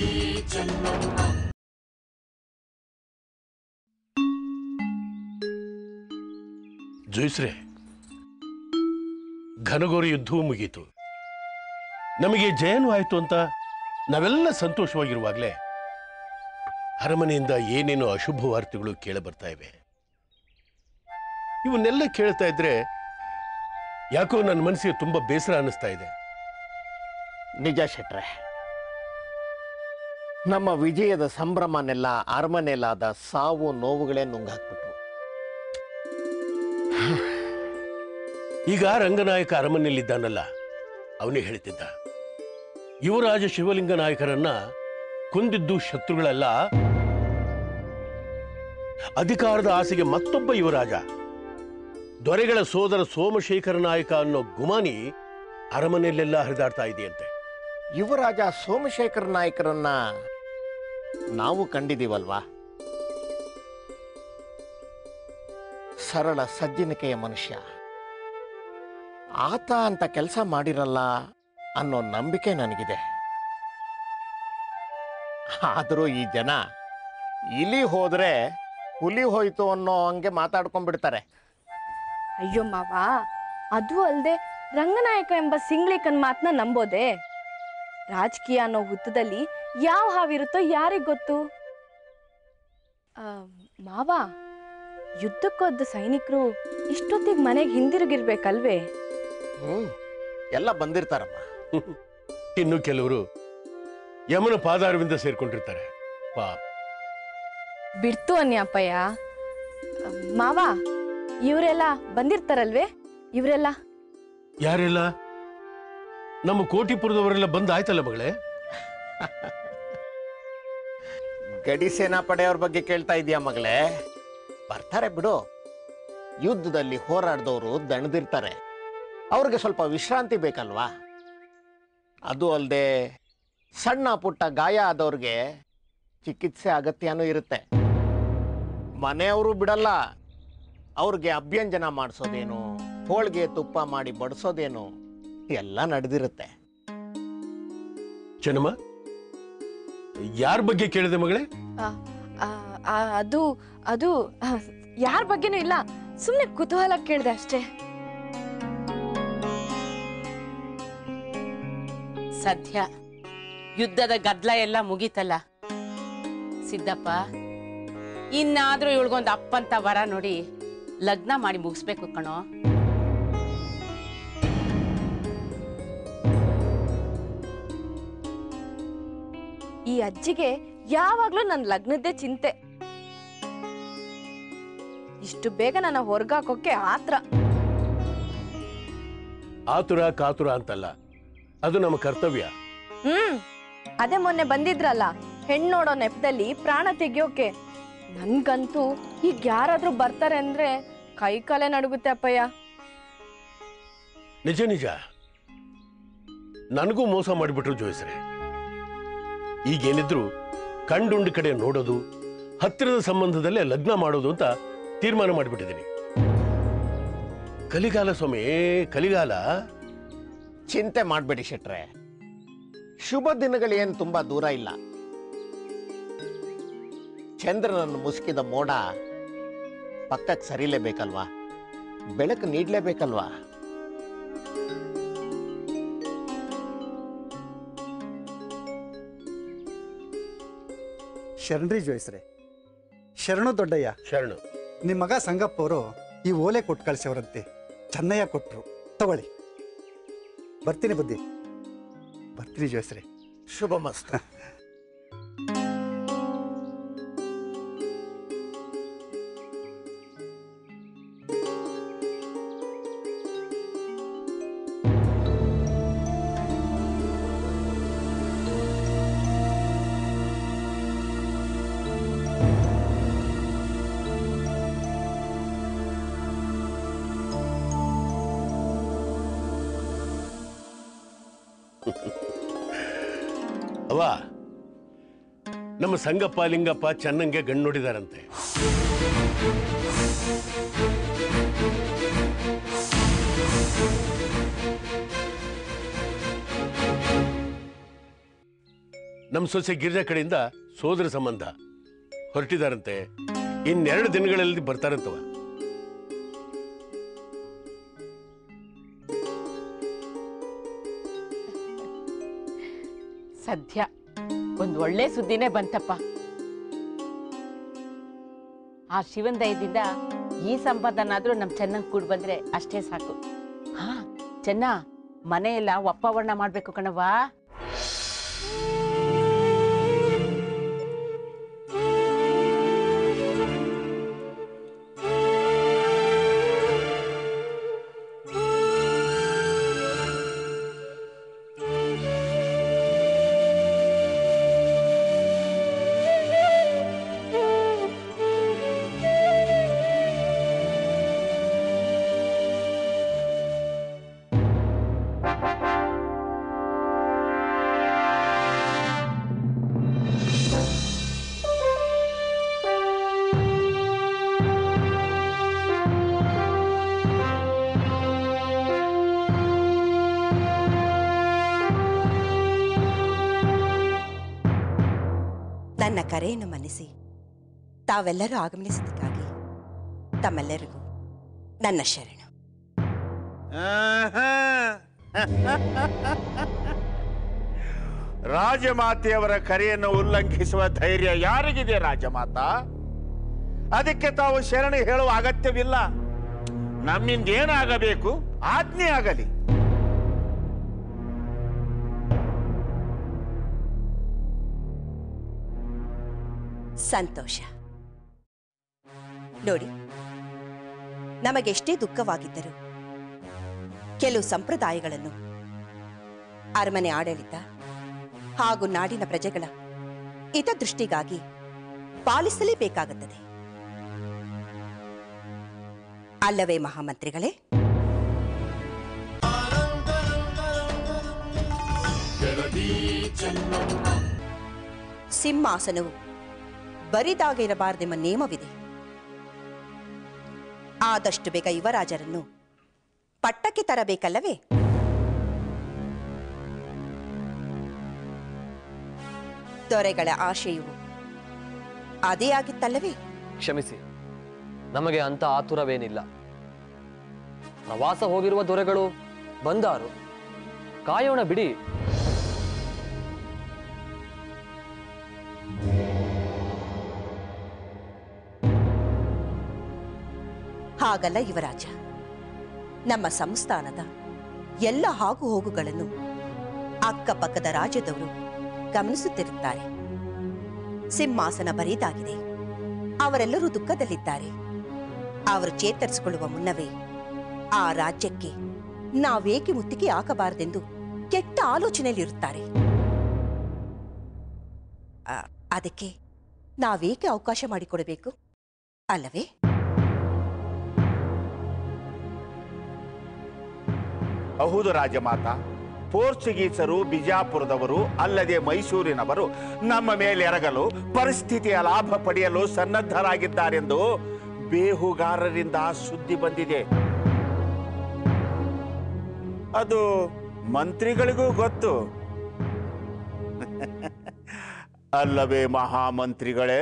ಜೋಯಿಸ್ರೆ ಘನಘೋರ ಯುದ್ಧವೂ ಮುಗೀತು ನಮಗೆ ಜಯನೂ ಆಯ್ತು ಅಂತ ನಾವೆಲ್ಲ ಸಂತೋಷವಾಗಿರುವಾಗಲೇ ಅರಮನೆಯಿಂದ ಏನೇನೋ ಅಶುಭ ವಾರ್ತೆಗಳು ಕೇಳ ಬರ್ತಾ ಇವೆ ಇವನ್ನೆಲ್ಲ ಕೇಳ್ತಾ ಇದ್ರೆ ಯಾಕೋ ನನ್ನ ಮನಸ್ಸಿಗೆ ತುಂಬಾ ಬೇಸರ ಅನ್ನಿಸ್ತಾ ಇದೆ ನಿಜ ಶೆಟ್ರೆ ನಮ್ಮ ವಿಜಯದ ಸಂಭ್ರಮನೆಲ್ಲ ಅರಮನೆಲಾದ ಸಾವು ನೋವುಗಳೇ ನುಂಗಾಕ್ಬಿಟ್ರು ಈಗ ರಂಗನಾಯಕ ಅರಮನೆಯಲ್ಲಿದ್ದಾನಲ್ಲ ಅವನೇ ಹೇಳ್ತಿದ್ದ ಯುವರಾಜ ಶಿವಲಿಂಗ ನಾಯಕರನ್ನ ಕೊಂದಿದ್ದು ಶತ್ರುಗಳಲ್ಲ ಅಧಿಕಾರದ ಆಸೆಗೆ ಮತ್ತೊಬ್ಬ ಯುವರಾಜ ದೊರೆಗಳ ಸೋದರ ಸೋಮಶೇಖರ ನಾಯಕ ಅನ್ನೋ ಗುಮಾನಿ ಅರಮನೆಯಲ್ಲೆಲ್ಲ ಹರಿದಾಡ್ತಾ ಇದೆಯಂತೆ ಯುವರಾಜ ಸೋಮಶೇಖರ ನಾಯಕರನ್ನ ನಾವು ಕಂಡಿದ್ದೀವಲ್ವಾ ಸರಳ ಸಜ್ಜನಿಕೆಯ ಮನುಷ್ಯ ಆತ ಅಂತ ಕೆಲಸ ಮಾಡಿರಲ್ಲ ಅನ್ನೋ ನಂಬಿಕೆ ನನಗಿದೆ ಆದರೂ ಈ ಜನ ಇಲಿ ಹೋದ್ರೆ ಹುಲಿ ಹೋಯ್ತು ಅನ್ನೋ ಹಂಗೆ ಮಾತಾಡ್ಕೊಂಡ್ಬಿಡ್ತಾರೆ ಅಯ್ಯೋ ಮಾವ ಅದು ಅಲ್ಲದೆ ರಂಗನಾಯಕ ಎಂಬ ಸಿಂಗ್ಳಿಕನ್ ಮಾತನ್ನ ನಂಬೋದೆ ರಾಜಕೀಯ ಅನ್ನೋ ಹುತ್ತದಲ್ಲಿ ಯಾವ ಹಾವಿರುತ್ತೋ ಯಾರಿಗ್ ಗೊತ್ತು ಆ, ಮಾವ ಯುದ್ಧಕ್ಕೋದ್ದ ಸೈನಿಕರು ಇಷ್ಟೊತ್ತಿಗೆ ಮನೆಗೆ ಹಿಂದಿರುಗಿರ್ಬೇಕಲ್ವೇ ಹ್ಮ್ ಎಲ್ಲ ಬಂದಿರ್ತಾರಮ್ಮ ಇನ್ನು ಕೆಲವರು ಯಮನ ಪಾದಾರವಿಂದ ಸೇರ್ಕೊಂಡಿರ್ತಾರೆ ಪಾಪ ಬಿಡ್ತು ಅನ್ಯಪ್ಪಯ್ಯ ಆ, ಮಾವ ಇವರೆಲ್ಲ ಬಂದಿರ್ತಾರಲ್ವೇ ಇವರೆಲ್ಲ ಯಾರೆಲ್ಲ ನಮ್ಮ ಕೋಟಿಪುರದವರೆಲ್ಲ ಬಂದ್ ಆಯ್ತಲ್ಲ ಮಗಳೇ ಗಡಿ ಸೇನಾ ಪಡೆಯವ್ರ ಬಗ್ಗೆ ಕೇಳ್ತಾ ಇದೀಯ ಮಗಳೇ ಬರ್ತಾರೆ ಬಿಡು ಯುದ್ಧದಲ್ಲಿ ಹೋರಾಡ್ದವ್ರು ದಣದಿರ್ತಾರೆ ಅವ್ರಿಗೆ ಸ್ವಲ್ಪ ವಿಶ್ರಾಂತಿ ಬೇಕಲ್ವಾ ಅದು ಅಲ್ಲದೆ ಸಣ್ಣ ಪುಟ್ಟ ಗಾಯ ಆದವ್ರಿಗೆ ಚಿಕಿತ್ಸೆ ಅಗತ್ಯನೂ ಇರುತ್ತೆ ಮನೆಯವರು ಬಿಡಲ್ಲ ಅವ್ರಿಗೆ ಅಭ್ಯಂಜನ ಮಾಡಿಸೋದೇನು ಹೋಳಿಗೆ ತುಪ್ಪ ಮಾಡಿ ಬಡಿಸೋದೇನು ಎಲ್ಲ ನಡೆದಿರುತ್ತೆ ಚೆನ್ನಮ್ಮ ಯಾರ ಬಗ್ಗೆ ಕೇಳಿದೆ ಮಗಳೇ ಆ, ಆ, ಆ, ಅದು ಅದು ಯಾರ ಬಗ್ಗೆನೂ ಇಲ್ಲ ಸುಮ್ಮನೆ ಕುತೂಹಲ ಕೇಳಿದೆ ಅಷ್ಟೇ ಸದ್ಯ ಯುದ್ಧದ ಗದ್ಲ ಎಲ್ಲ ಮುಗೀತಲ್ಲ ಸಿದ್ದಪ್ಪ ಇನ್ನಾದ್ರೂ ಇವಳಿಗೊಂದು ಅಪ್ಪಂತ ವರ ನೋಡಿ ಲಗ್ನ ಮಾಡಿ ಮುಗಿಸ್ಬೇಕು ಕಣೋ ಈ ಅಜ್ಜಿಗೆ ಯಾವಾಗ್ಲೂ ನನ್ನ ಲಗ್ನದ್ದೇ ಚಿಂತೆ ಇಷ್ಟು ಬೇಗ ನನ್ನ ಹೊರಗಾಕೋಕೆ ಆತ್ರ ಆತುರ ಕಾತುರ ಅಂತಲ್ಲ ಅದು ನಮ್ಮ ಕರ್ತವ್ಯ ಹ್ಮ್ ಅದೇ ಮೊನ್ನೆ ಬಂದಿದ್ರಲ್ಲ ಹೆಣ್ಣು ನೋಡೋ ನೆಪದಲ್ಲಿ ಪ್ರಾಣ ತೆಗಿಯೋಕೆ ನನ್ಗಂತೂ ಈಗ ಯಾರಾದ್ರೂ ಬರ್ತಾರೆ ಅಂದ್ರೆ ಕೈ ಕಾಲೇ ನಡುಗುತ್ತೆ ಅಪ್ಪಯ್ಯ ನಿಜ ನಿಜ ನನಗೂ ಮೋಸ ಮಾಡಿಬಿಟ್ರು ಜೋಯಿಸ್ರೆ ಈಗೇನಿದ್ರು ಕಂಡುಂಡ ಕಡೆ ನೋಡೋದು ಹತ್ತಿರದ ಸಂಬಂಧದಲ್ಲೇ ಲಗ್ನ ಮಾಡೋದು ಅಂತ ತೀರ್ಮಾನ ಮಾಡಿಬಿಟ್ಟಿದ್ದೀನಿ ಕಲಿಗಾಲ ಸ್ವಾಮಿ ಕಲಿಗಾಲ ಚಿಂತೆ ಮಾಡಬೇಡಿ ಶೆಟ್ರೆ ಶುಭ ದಿನಗಳೇನು ತುಂಬಾ ದೂರ ಇಲ್ಲ ಚಂದ್ರನನ್ನು ಮುಸುಕಿದ ಮೋಡ ಪಕ್ಕಕ್ಕೆ ಸರಿಲೇಬೇಕಲ್ವಾ ಬೆಳಕು ನೀಡ್ಲೇಬೇಕಲ್ವಾ ಶರಣ್ರಿ ಜೋಯಿಸ್ರೆ ಶರಣು ದೊಡ್ಡಯ್ಯ ಶರಣು ನಿಮ್ಮ ಮಗ ಸಂಗಪ್ಪ ಅವರು ಈ ಓಲೆ ಕೊಟ್ಟು ಕಳಿಸೋರಂತೆ ಚೆನ್ನಯ್ಯ ಕೊಟ್ಟರು ತಗೊಳ್ಳಿ ಬರ್ತೀನಿ ಬುದ್ಧಿ ಬರ್ತೀನಿ ಜೋಯಿಸ್ರೆ ಶುಭ ಮಸ್ತು ಅವ ನಮ್ಮ ಸಂಗಪ್ಪ ಲಿಂಗಪ್ಪ ಚೆನ್ನಂಗೆ ಗಣ್ಣು ನೋಡಿದಾರಂತೆ ನಮ್ಮ ಸೊಸೆ ಗಿರಿಜಾ ಕಡೆಯಿಂದ ಸೋದರ ಸಂಬಂಧ ಹೊರಟಿದಾರಂತೆ ಇನ್ನೆರಡು ದಿನಗಳಲ್ಲಿ ಬರ್ತಾರಂತವ ಸದ್ಯ ಒಂದ್ ಒಳ್ಳೆ ಸುದ್ದಿನೇ ಬಂತಪ್ಪ ಆ ಶಿವನ್ ದಯದಿಂದ ಈ ಸಂಪಾದನಾದ್ರೂ ನಮ್ ಚೆನ್ನಾಗ್ ಕೂಡ್ ಬಂದ್ರೆ ಅಷ್ಟೇ ಸಾಕು ಹಾ ಚೆನ್ನ ಮನೆಯೆಲ್ಲ ಒಪ್ಪವರ್ಣ ಮಾಡ್ಬೇಕು ಕಣವ್ವ ನನ್ನ ಕರೆಯನ್ನು ಮನ್ನಿಸಿ ತಾವೆಲ್ಲರೂ ಆಗಮನಿಸಿದ್ದಕ್ಕಾಗಿ ತಮ್ಮೆಲ್ಲರಿಗೂ ನನ್ನ ಶರಣು ಆಹಾ. ರಾಜಮಾತೆಯವರ ಕರೆಯನ್ನು ಉಲ್ಲಂಘಿಸುವ ಧೈರ್ಯ ಯಾರಿಗಿದೆ ರಾಜಮಾತ ಅದಕ್ಕೆ ತಾವು ಶರಣು ಹೇಳುವ ಅಗತ್ಯವಿಲ್ಲ ನಮ್ಮಿಂದ ಏನಾಗಬೇಕು ಆಜ್ಞೆ ಆಗಲಿ ಸಂತೋಷ ನೋಡಿ ನಮಗೆಷ್ಟೇ ದುಃಖವಾಗಿದ್ದರೂ ಕೆಲವು ಸಂಪ್ರದಾಯಗಳನ್ನು ಅರಮನೆ ಆಡಳಿತ ಹಾಗೂ ನಾಡಿನ ಪ್ರಜೆಗಳ ಹಿತದೃಷ್ಟಿಗಾಗಿ ಪಾಲಿಸಲೇಬೇಕಾಗುತ್ತದೆ ಅಲ್ಲವೇ ಮಹಾಮಂತ್ರಿಗಳೇ ಸಿಂಹಾಸನವು ಬರಿದಾಗಿರಬಾರದೆಂಬ ನಿಯಮವಿದೆ ಆದಷ್ಟು ಬೇಗ ಯುವರಾಜರನ್ನು ಪಟ್ಟಕ್ಕೆ ತರಬೇಕಲ್ಲವೇ ದೊರೆಗಳ ಆಶಯವು ಅದೇ ಆಗಿತ್ತಲ್ಲವೇ ಕ್ಷಮಿಸಿ ನಮಗೆ ಅಂತ ಆತುರವೇನಿಲ್ಲ ಪ್ರವಾಸ ಹೋಗಿರುವ ದೊರೆಗಳು ಬಂದಾರು ಕಾಯೋಣ ಬಿಡಿ ಹಾಗಲ್ಲ ಯುವರಾಜ ನಮ್ಮ ಸಂಸ್ಥಾನದ ಎಲ್ಲ ಹಾಗು ಹೋಗುಗಳನ್ನು ಅಕ್ಕಪಕ್ಕದ ರಾಜ್ಯದವರು ಗಮನಿಸುತ್ತಿರುತ್ತಾರೆ ಸಿಂಹಾಸನ ಬರಿದಾಗಿದೆ ಅವರೆಲ್ಲರೂ ದುಃಖದಲ್ಲಿದ್ದಾರೆ ಅವರು ಚೇತರಿಸಿಕೊಳ್ಳುವ ಮುನ್ನವೇ ಆ ರಾಜ್ಯಕ್ಕೆ ನಾವೇಕೆ ಮುತ್ತಿಗೆ ಹಾಕಬಾರದೆಂದು ಕೆಟ್ಟ ಆಲೋಚನೆಯಲ್ಲಿರುತ್ತಾರೆ ಆ, ಅದಕ್ಕೆ ನಾವೇಕೆ ಅವಕಾಶ ಮಾಡಿಕೊಡಬೇಕು ಅಲ್ಲವೇ ಹೌದು ರಾಜಮಾತ ಪೋರ್ಚುಗೀಸರು ಬಿಜಾಪುರದವರು ಅಲ್ಲದೆ ಮೈಸೂರಿನವರು ನಮ್ಮ ಮೇಲೆ ಎರಗಲು ಪರಿಸ್ಥಿತಿಯ ಲಾಭ ಪಡೆಯಲು ಸನ್ನದ್ಧರಾಗಿದ್ದಾರೆಂದು ಬೇಹುಗಾರರಿಂದ ಸುದ್ದಿ ಬಂದಿದೆ ಅದು ಮಂತ್ರಿಗಳಿಗೂ ಗೊತ್ತು ಅಲ್ಲವೇ ಮಹಾಮಂತ್ರಿಗಳೇ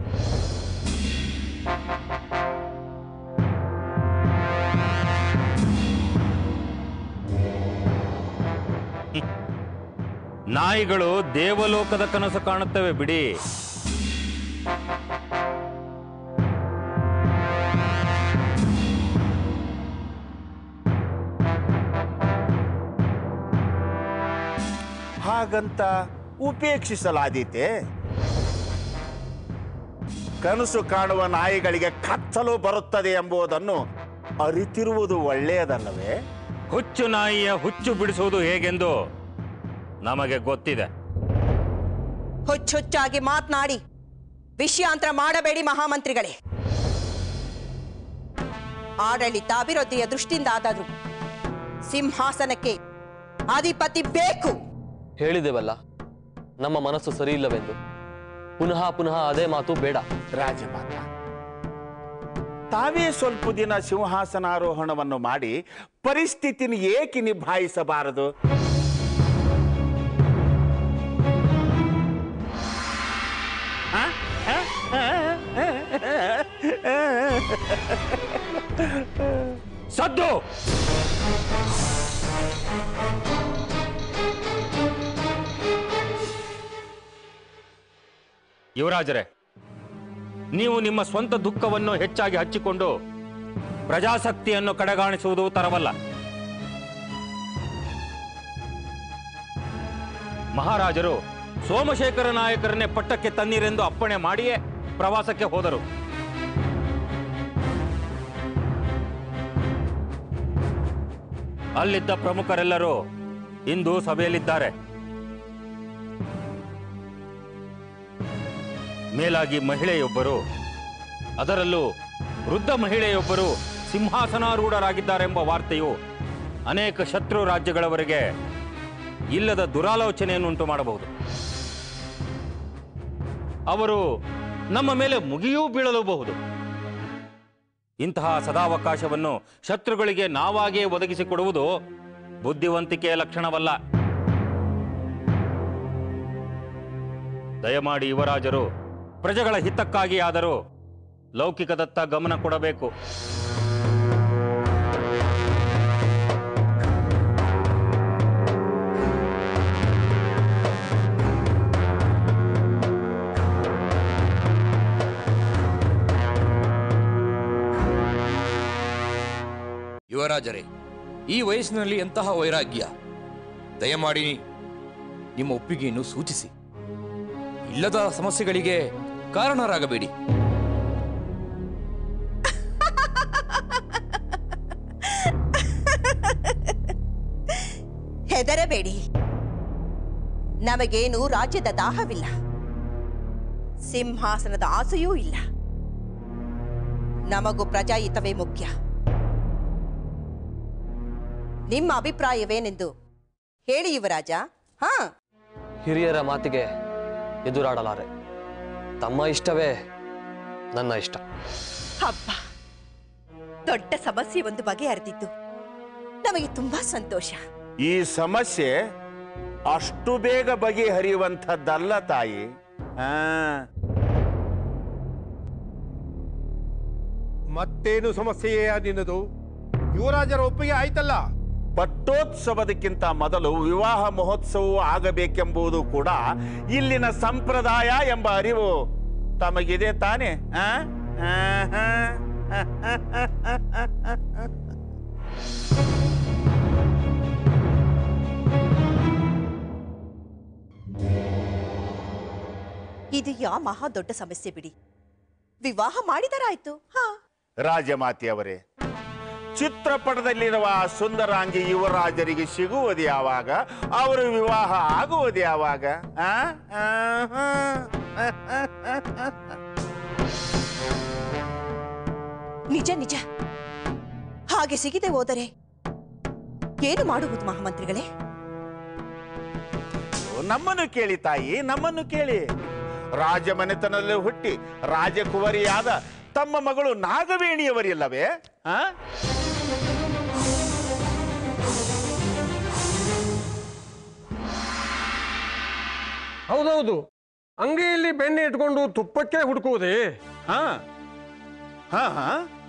ನಾಯಿಗಳು ದೇವಲೋಕದ ಕನಸು ಕಾಣುತ್ತವೆ ಬಿಡಿ ಹಾಗಂತ ಉಪೇಕ್ಷಿಸಲಾದೀತೆ ಕನಸು ಕಾಣುವ ನಾಯಿಗಳಿಗೆ ಕತ್ತಲು ಬರುತ್ತದೆ ಎಂಬುದನ್ನು ಅರಿತಿರುವುದು ಒಳ್ಳೆಯದಲ್ಲವೇ ಹುಚ್ಚು ನಾಯಿಯ ಹುಚ್ಚು ಬಿಡಿಸುವುದು ಹೇಗೆಂದು ನಮಗೆ ಗೊತ್ತಿದೆ ಹುಚ್ಚುಚ್ಚಾಗಿ ಮಾತನಾಡಿ ವಿಷಯಾಂತರ ಮಾಡಬೇಡಿ ಮಹಾಮಂತ್ರಿಗಳೇ ಆಡಳಿತ ಅಭಿವೃದ್ಧಿಯ ದೃಷ್ಟಿಯಿಂದ ಆದಾದ್ರು ಸಿಂಹಾಸನಕ್ಕೆ ಅಧಿಪತಿ ಬೇಕು ಹೇಳಿದೆವಲ್ಲ ನಮ್ಮ ಮನಸ್ಸು ಸರಿಯಿಲ್ಲವೆಂದು ಪುನಃ ಪುನಃ ಅದೇ ಮಾತು ಬೇಡ ರಾಜಮಾತ ತಾವೇ ಸ್ವಲ್ಪ ದಿನ ಸಿಂಹಾಸನಾರೋಹಣವನ್ನು ಮಾಡಿ ಪರಿಸ್ಥಿತಿನ ಏಕೆ ನಿಭಾಯಿಸಬಾರದು ಯುವರಾಜರೇ ನೀವು ನಿಮ್ಮ ಸ್ವಂತ ದುಃಖವನ್ನು ಹೆಚ್ಚಾಗಿ ಹಚ್ಚಿಕೊಂಡು ಪ್ರಜಾಸಕ್ತಿಯನ್ನು ಕಡೆಗಾಣಿಸುವುದು ತರವಲ್ಲ ಮಹಾರಾಜರು ಸೋಮಶೇಖರ ನಾಯಕರನ್ನೇ ಪಟ್ಟಕ್ಕೆ ತನ್ನಿರೆಂದು ಅಪ್ಪಣೆ ಮಾಡಿಯೇ ಪ್ರವಾಸಕ್ಕೆ ಹೋದರು ಅಲ್ಲಿದ್ದ ಪ್ರಮುಖರೆಲ್ಲರೂ ಇಂದು ಸಭೆಯಲ್ಲಿದ್ದಾರೆ ಮೇಲಾಗಿ ಮಹಿಳೆಯೊಬ್ಬರು ಅದರಲ್ಲೂ ವೃದ್ಧ ಮಹಿಳೆಯೊಬ್ಬರು ಸಿಂಹಾಸನಾರೂಢರಾಗಿದ್ದಾರೆಂಬ ವಾರ್ತೆಯು ಅನೇಕ ಶತ್ರು ರಾಜ್ಯಗಳವರೆಗೆ ಇಲ್ಲದ ದುರಾಲೋಚನೆಯನ್ನುಂಟು ಮಾಡಬಹುದು ಅವರು ನಮ್ಮ ಮೇಲೆ ಮುಗಿಯೂ ಬೀಳಲೂಬಹುದು ಇಂತಹ ಸದಾವಕಾಶವನ್ನು ಶತ್ರುಗಳಿಗೆ ನಾವಾಗೇ ಒದಗಿಸಿಕೊಡುವುದು ಬುದ್ಧಿವಂತಿಕೆಯ ಲಕ್ಷಣವಲ್ಲ ದಯಮಾಡಿ ಯುವರಾಜರು ಪ್ರಜೆಗಳ ಹಿತಕ್ಕಾಗಿ ಆದರೂ ಲೌಕಿಕದತ್ತ ಗಮನ ಕೊಡಬೇಕು ಯುವರಾಜರೇ ಈ ವಯಸ್ಸಿನಲ್ಲಿ ಎಂತಹ ವೈರಾಗ್ಯ ದಯಮಾಡಿ ನಿಮ್ಮ ಒಪ್ಪಿಗೆಯನ್ನು ಸೂಚಿಸಿ ಇಲ್ಲದ ಸಮಸ್ಯೆಗಳಿಗೆ ಕಾರಣರಾಗಬೇಡಿ ಹೆದರಬೇಡಿ ನಮಗೇನು ರಾಜ್ಯದ ದಾಹವಿಲ್ಲ ಸಿಂಹಾಸನದ ಆಸೆಯೂ ಇಲ್ಲ ನಮಗೂ ಪ್ರಜಾಹಿತವೇ ಮುಖ್ಯ ನಿಮ್ಮ ಅಭಿಪ್ರಾಯವೇನೆಂದು ಹೇಳಿ ಯುವರಾಜ ಹಾ ಹಿರಿಯರ ಮಾತಿಗೆ ಎದುರಾಡಲಾರೆ ತಮ್ಮ ಇಷ್ಟವೇ ನನ್ನ ಇಷ್ಟ ಹಬ್ಬ ದೊಡ್ಡ ಸಮಸ್ಯೆ ಒಂದು ಬಗೆಹರಿದಿದ್ದು ನಮಗೆ ತುಂಬಾ ಸಂತೋಷ ಈ ಸಮಸ್ಯೆ ಅಷ್ಟು ಬೇಗ ಬಗೆಹರಿಯುವಂಥದ್ದಲ್ಲ ತಾಯಿ ಆ ಮತ್ತೇನು ಸಮಸ್ಯೆಯೇ ನಿನ್ನದು ಯುವರಾಜರ ಒಪ್ಪಿಗೆ ಆಯ್ತಲ್ಲ ಪಟ್ಟೋತ್ಸವದಕ್ಕಿಂತ ಮೊದಲು ವಿವಾಹ ಮಹೋತ್ಸವವು ಆಗಬೇಕೆಂಬುದು ಕೂಡ ಇಲ್ಲಿನ ಸಂಪ್ರದಾಯ ಎಂಬ ಅರಿವು ತಮಗಿದೆ ತಾನೆ ಆ? ಆಹಾ. ಇದು ಯಾ ಮಹಾ ದೊಡ್ಡ ಸಮಸ್ಯೆ ಬಿಡಿ ವಿವಾಹ ಮಾಡಿದರಾಯ್ತು ಹಾ ರಾಜಮಾತೆಯವರೇ ಚಿತ್ರಪಟದಲ್ಲಿರುವ ಆ ಸುಂದರಾಂಗಿ ಯುವರಾಜರಿಗೆ ಸಿಗುವುದು ಯಾವಾಗ ಅವರು ವಿವಾಹ ಆಗುವುದು ಯಾವಾಗ ಆ? ಆಹಾ. ನಿಜ ನಿಜ ಹಾಗೆ ಸಿಗದೆ ಹೋದರೆ ಏನು ಮಾಡುವುದು ಮಹಾಮಂತ್ರಿಗಳೇ ನಮ್ಮನ್ನು ಕೇಳಿ ತಾಯಿ ನಮ್ಮನ್ನು ಕೇಳಿ ರಾಜಮನೆತನದಲ್ಲಿ ಹುಟ್ಟಿ ರಾಜಕುವರಿಯಾದ ತಮ್ಮ ಮಗಳು ನಾಗವೇಣಿಯವರಿಲ್ಲವೇ ಆ? ಹೌದೌದು ಅಂಗೈಯಲ್ಲಿ ಬೆಣ್ಣೆ ಇಟ್ಕೊಂಡು ತುಪ್ಪಕ್ಕೆ ಹುಡುಕುವುದೇ ಹಾ ಹಾ ಹಾ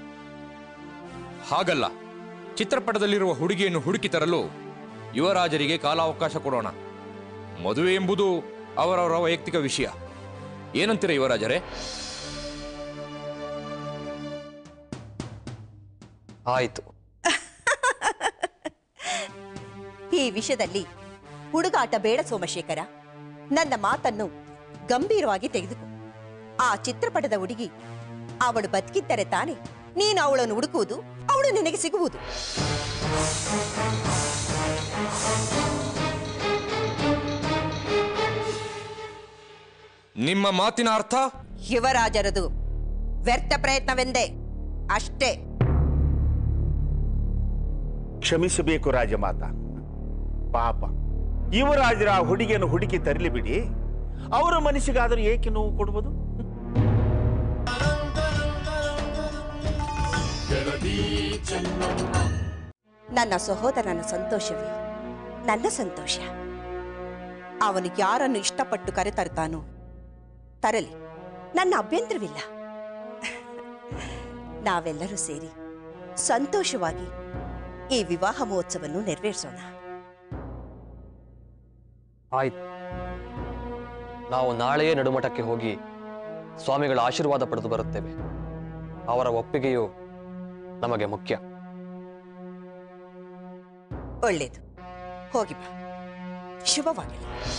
ಹಾಗಲ್ಲ ಚಿತ್ರಪಟದಲ್ಲಿರುವ ಹುಡುಗಿಯನ್ನು ಹುಡುಕಿ ತರಲು ಯುವರಾಜರಿಗೆ ಕಾಲಾವಕಾಶ ಕೊಡೋಣ ಮದುವೆ ಎಂಬುದು ಅವರವರ ವೈಯಕ್ತಿಕ ವಿಷಯ ಏನಂತೀರ ಯುವರಾಜರೇ ಆಯಿತು ಈ ವಿಷಯದಲ್ಲಿ ಹುಡುಗಾಟ ಬೇಡ ಸೋಮಶೇಖರ ನನ್ನ ಮಾತನ್ನು ಗಂಭೀರವಾಗಿ ತೆಗೆದುಕೊ ಆ ಚಿತ್ರಪಟದ ಹುಡುಗಿ ಅವಳು ಬದುಕಿದ್ದರೆ ತಾನೆ ನೀನು ಅವಳನ್ನು ಹುಡುಕುವುದು ಅವಳು ನಿನಗೆ ಸಿಗುವುದು ನಿಮ್ಮ ಮಾತಿನ ಅರ್ಥ ಯುವರಾಜರದು ವ್ಯರ್ಥ ಪ್ರಯತ್ನವೆಂದೇ ಅಷ್ಟೇ ಕ್ಷಮಿಸಬೇಕು ರಾಜಮಾತ ಪಾಪ ಯುವರಾಜರ ಆ ಹುಡುಗಿಯನ್ನು ಹುಡುಕಿ ತರಲಿ ಬಿಡಿ ಅವರ ಮನಸ್ಸಿಗಾದರೂ ಏಕೆ ನೋವು ಕೊಡುವುದು ನನ್ನ ಸಹೋದರನ ಸಂತೋಷವೇ ನನ್ನ ಸಂತೋಷ ಅವನು ಯಾರನ್ನು ಇಷ್ಟಪಟ್ಟು ಕರೆತರ್ತಾನೋ ತರಲಿ ನನ್ನ ಅಭ್ಯಂತರವಿಲ್ಲ ನಾವೆಲ್ಲರೂ ಸೇರಿ ಸಂತೋಷವಾಗಿ ಈ ವಿವಾಹ ಮಹೋತ್ಸವವನ್ನು ನೆರವೇರಿಸೋಣ ಆಯ್ತು ನಾವು ನಾಳೆಯೇ ನಡುಮಠಕ್ಕೆ ಹೋಗಿ ಸ್ವಾಮಿಗಳ ಆಶೀರ್ವಾದ ಪಡೆದು ಬರುತ್ತೇವೆ ಅವರ ಒಪ್ಪಿಗೆಯು ನಮಗೆ ಮುಖ್ಯ ಒಳ್ಳೇದು ಹೋಗಿ ಬಾ ಶುಭವಾಗಲಿ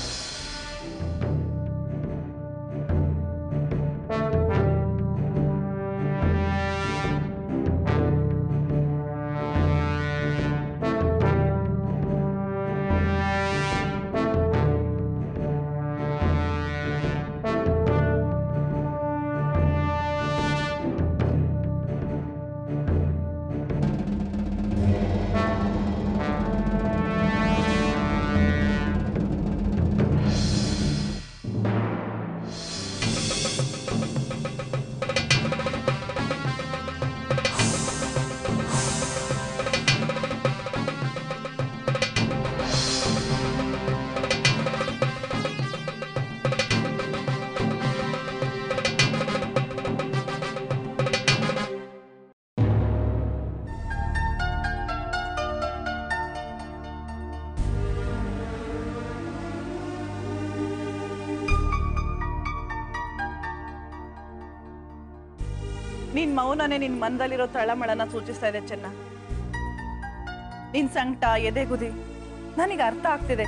ನಿನ್ ಮೌನನೇ ನಿನ್ ಮನದಲ್ಲಿರೋ ತಳಮಳನ ಸೂಚಿಸ್ತಾ ಇದೆ ಚೆನ್ನ ನಿನ್ ಸಂಕಟ ಎದೆಗುದಿ ನನಗೆ ಅರ್ಥ ಆಗ್ತಿದೆ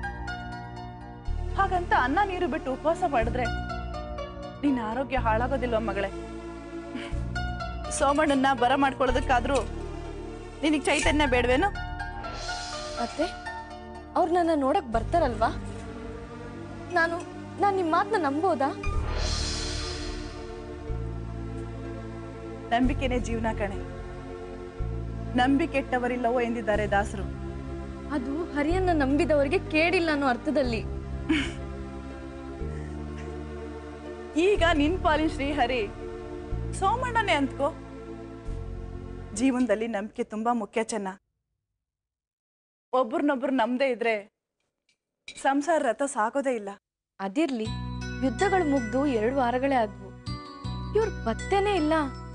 ಹಾಗಂತ ಅನ್ನ ನೀರು ಬಿಟ್ಟು ಉಪವಾಸ ಮಾಡಿದ್ರೆ ನಿನ್ನ ಆರೋಗ್ಯ ಹಾಳಾಗೋದಿಲ್ವ ಮಗಳೇ ಸೋಮಣ್ಣನ್ನ ಬರ ಮಾಡ್ಕೊಳ್ಳೋದಕ್ಕಾದ್ರೂ ನಿನಗೆ ಚೈತನ್ಯ ಬೇಡವೇನು ಅತ್ತೆ ಅವ್ರು ನನ್ನ ನೋಡಕ್ ಬರ್ತಾರಲ್ವಾ ನಾನು ನಾನು ನಿಮ್ಮ ಮಾತನ್ನ ನಂಬೋದಾ ನಂಬಿಕೆನೇ ಜೀವನ ಕಣೆ ನಂಬಿಕೆಟ್ಟವರಿಲ್ಲವೋ ಎಂದಿದ್ದಾರೆ ದಾಸರು ಅದು ಹರಿಯನ್ನ ನಂಬಿದವರಿಗೆ ಕೇಳಿಲ್ಲ ಅನ್ನೋ ಅರ್ಥದಲ್ಲಿ ಈಗ ನಿನ್ ಪಾಲಿನ ಶ್ರೀಹರಿ ಸೋಮಣ್ಣನೇ ಅಂದ್ಕೋ ಜೀವನದಲ್ಲಿ ನಂಬಿಕೆ ತುಂಬಾ ಮುಖ್ಯ ಚೆನ್ನ ಒಬ್ರನ್ನೊಬ್ರು ನಂಬದೇ ಇದ್ರೆ ಸಂಸಾರ ರಥ ಸಾಗೋದೇ ಇಲ್ಲ ಅದಿರ್ಲಿ ಯುದ್ಧಗಳು ಮುಗ್ದು ಎರಡು ವಾರಗಳೇ ಆದ್ವು ಇವ್ರ ಪತ್ತೆನೇ ಇಲ್ಲ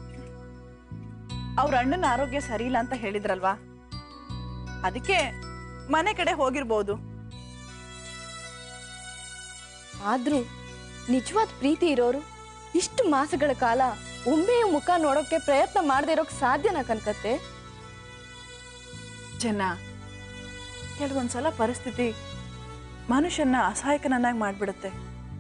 ಅವ್ರ ಅಣ್ಣನ ಆರೋಗ್ಯ ಸರಿ ಇಲ್ಲ ಅಂತ ಹೇಳಿದ್ರಲ್ವಾ ಅದಕ್ಕೆ ಮನೆ ಕಡೆ ಹೋಗಿರ್ಬೋದು ಆದ್ರೂ ನಿಜವಾದ ಪ್ರೀತಿ ಇರೋರು ಇಷ್ಟು ಮಾಸಗಳ ಕಾಲ ಒಮ್ಮೆಯೂ ಮುಖ ನೋಡೋಕೆ ಪ್ರಯತ್ನ ಮಾಡದೇ ಇರೋಕ್ ಸಾಧ್ಯನಾ ಕನ್ಕತ್ತೆ ಜನ ಕೆಲವೊಂದ್ಸಲ ಪರಿಸ್ಥಿತಿ ಮನುಷ್ಯನ ಅಸಹಾಯಕನನ್ನಾಗಿ ಮಾಡ್ಬಿಡುತ್ತೆ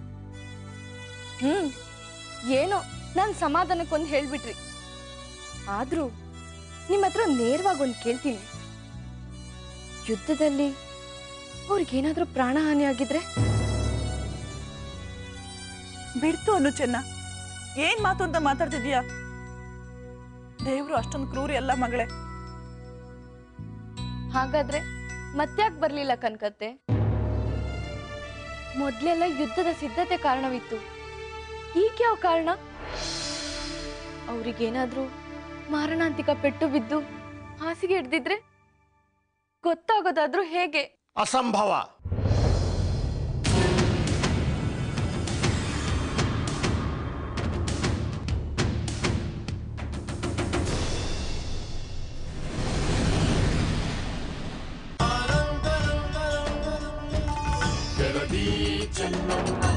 ಹ್ಮ್ ಏನೋ ನಾನ್ ಸಮಾಧಾನಕ್ಕೊಂದು ಹೇಳ್ಬಿಟ್ರಿ ಆದ್ರೂ ನಿಮ್ಮ ಹತ್ರ ನೇರವಾಗಿ ಒಂದು ಕೇಳ್ತೀನಿ ಯುದ್ಧದಲ್ಲಿ ಅವ್ರಿಗೇನಾದ್ರೂ ಪ್ರಾಣಹಾನಿ ಆಗಿದ್ರೆ ಬಿಡ್ತು ಅನ್ನು ಚೆನ್ನ ಏನ್ ಮಾತು ಅಂತ ಮಾತಾಡ್ತಿದೀಯಾ ದೇವ್ರು ಅಷ್ಟೊಂದು ಕ್ರೂರಿ ಅಲ್ಲ ಮಗಳೇ ಹಾಗಾದ್ರೆ ಮತ್ತ್ಯಾಕ್ ಬರ್ಲಿಲ್ಲ ಕನ್ಕತ್ತೆ ಮೊದ್ಲೆಲ್ಲ ಯುದ್ಧದ ಸಿದ್ಧತೆ ಕಾರಣವಿತ್ತು ಈಗ ಯಾವ ಕಾರಣ ಅವ್ರಿಗೇನಾದ್ರೂ ಮಾರಣಾಂತಿಕ ಪೆಟ್ಟು ಬಿದ್ದು ಹಾಸಿಗೆ ಹಿಡ್ದಿದ್ರೆ ಗೊತ್ತಾಗೋದಾದ್ರೂ ಹೇಗೆ ಅಸಂಭವ ಜಗದೀ ಚೆನ್ನಮ್ಮ